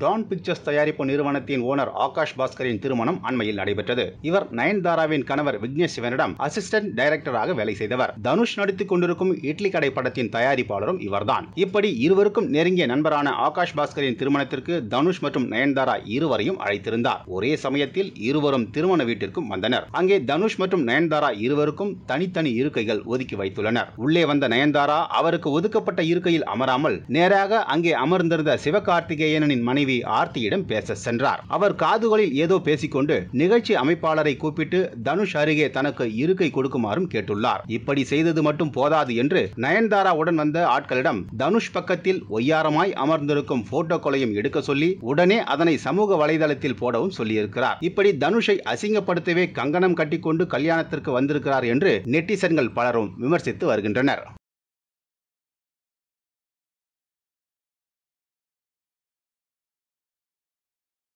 Don pictures தயாரிப்பு நிறுவனத்தின் owner Akash பாஸ்கரின் திருமணம் அண்மையில் நடைபெற்றது இவர் நயன்தாராவின் கணவர் விக்னேஷ் சிவனிடம் அசிஸ்டன்ட் டைரக்டராக வேலை செய்தவர் தனுஷ் நடித்துக் கொண்டிருக்கும் இட்லி கடை படத்தின் தயாரிப்பாளரும் இவர்தான் இப்படி இருவருக்கும் நெருங்கிய நண்பரான ஆகாஷ் பாஸ்கரின் திருமணத்திற்கு தனுஷ் மற்றும் நயன்தாரா இருவரையும் அழைத்திருந்தார் ஒரே சமயத்தில் இருவரும் திருமண வீட்டிற்கும் வந்தனர் அங்கே தனுஷ் மற்றும் நயன்தாரா இருவருக்கும் தனித்தனி இருக்கைகள் ஒதுக்கி வைத்துள்ளனர் உள்ளே வந்த நயன்தாரா அவருக்கு ஒதுக்கப்பட்ட இருக்கையில் அமராமல் நேராக அங்கே அமர்ந்திருந்த சிவகார்த்திகேயனின் மனைவி ஆர்த்தியிடம் பேச சென்றார் அவர் காதுகளில் ஏதோ பேசிக்கொண்டு நிகழ்ச்சி அமைப்பாளரை கூப்பிட்டு தனுஷ் அருகே தனக்கு இருக்கை கொடுக்குமாறும் கேட்டுள்ளார் இப்படி செய்தது மட்டும் போதாது என்று நயன்தாரா உடன் வந்த ஆட்களிடம் தனுஷ் பக்கத்தில் ஒய்யாரமாய் அமர்ந்திருக்கும் போட்டோக்களையும் எடுக்க சொல்லி உடனே அதனை சமூக வலைதளத்தில் போடவும் சொல்லியிருக்கிறார் இப்படி தனுஷை அசிங்கப்படுத்தவே கங்கணம் கட்டிக்கொண்டு கல்யாணத்திற்கு வந்திருக்கிறார் என்று நெட்டிசன்கள் பலரும் விமர்சித்து வருகின்றனர்